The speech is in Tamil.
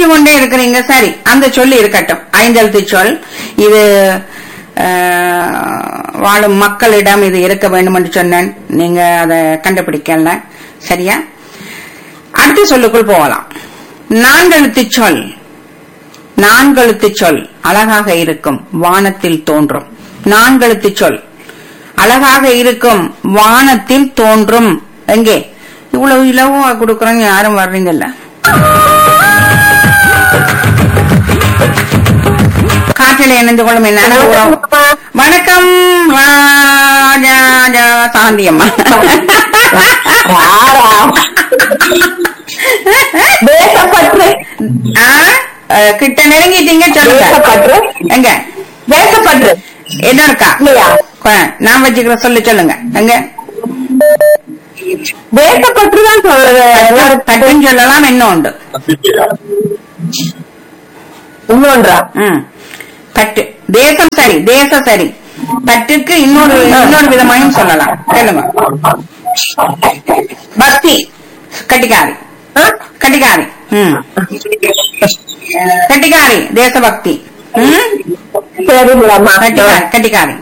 சிரிச்சு கொண்டே இருக்கிறீங்க சரி அந்த சொல்லி இருக்கட்டும் ஐந்தெழுத்து சொல் இது அஹ், வாழும் மக்களிடம் இது இருக்க வேண்டும் என்று சொன்னேன் நீங்க அதை கண்டுபிடிக்கல சரியா அடுத்த சொல்லுக்குள் போகலாம் நான்கெழுத்து சொல் நான்கெழுத்து சொல் அழகாக இருக்கும் வானத்தில் தோன்றும் நான்கெழுத்து சொல் அழகாக இருக்கும் வானத்தில் தோன்றும் எங்கே இவ்வளவு இலவா கொடுக்கறோங்க யாரும் வர்றீங்கல்ல காற்றில் இணைந்து கொள்ளும் என் அன்பு உறவு. வணக்கம் ராஜா சாந்தியம்மா தேசப்பற்று ஆ, அஹ், கிட்ட நெருங்கிட்டீங்க சொல்லுங்க தேசப்பற்று எங்க தேசப்பற்று என்ன இருக்கா இல்லையா கொ- நான் வச்சுக்கிற சொல்லு சொல்லுங்க எங்க தேசப்பற்று தான் சொல்றது தட்டுன்னு சொல்லலாம் என்ன உண்டு இன்னொன்றா ம் தட்டு தேசம் சரி தேசம் சரி தட்டுக்கு இன்னொரு இன்னொரு விதமாயும் சொல்லலாம் சொல்லுங்க பக்தி கட்டிக்காரி ஆ? கட்டிக்காரி ம் கட்டிக்காரி தேசபக்தி ம் சரிங்களாம்மா கட்டிக்காரி கட்டிக்காரி